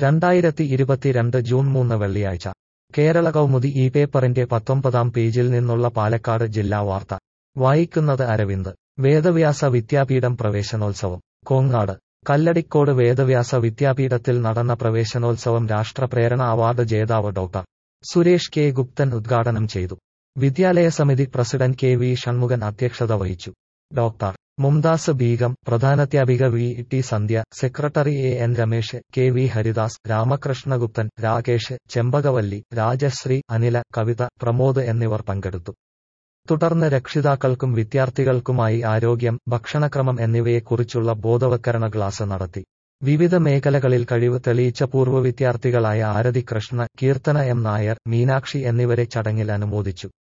രണ്ടായിരത്തി ഇരുപത്തിരണ്ട് ജൂൺ മൂന്ന് വെള്ളിയാഴ്ച കേരള കൗമുദി ഈ പേപ്പറിന്റെ പത്തൊമ്പതാം പേജിൽ നിന്നുള്ള പാലക്കാട് ജില്ലാ വാർത്ത വായിക്കുന്നത് അരവിന്ദ് വേദവ്യാസ വിദ്യാപീഠം പ്രവേശനോത്സവം കോങ്ങാട് കല്ലടിക്കോട് വേദവ്യാസ വിദ്യാപീഠത്തിൽ നടന്ന പ്രവേശനോത്സവം രാഷ്ട്രപ്രേരണ അവാർഡ് ജേതാവ് ഡോക്ടർ സുരേഷ് കെ ഗുപ്തൻ ഉദ്ഘാടനം ചെയ്തു വിദ്യാലയ സമിതി പ്രസിഡന്റ് കെ വി ഷൺമുഖൻ അധ്യക്ഷത വഹിച്ചു ഡോക്ടർ മുംതാസ് ബീഗം പ്രധാനാധ്യാപിക V T Sandhya secretary A N Ramesh K V Haridas Ramakrishnaguptan Rakesh Chembakavalli Rajasree Anila Kavitha Pramod എന്നിവർ പങ്കെടുത്തു തുടർന്ന് രക്ഷിതാക്കൾക്കും വിദ്യാർത്ഥികൾക്കുമായി ആരോഗ്യം ഭക്ഷണക്രമം എന്നിവയെക്കുറിച്ചുള്ള ബോധവൽക്കരണ ക്ലാസ് നടത്തി വിവിധ മേഖലകളിൽ കഴിവ് തെളിയിച്ച പൂർവ്വ വിദ്യാർത്ഥികളായ ആരതി കൃഷ്ണ കീർത്തന എം നായർ മീനാക്ഷി എന്നിവരെ ചടങ്ങിൽ അനുമോദിച്ചു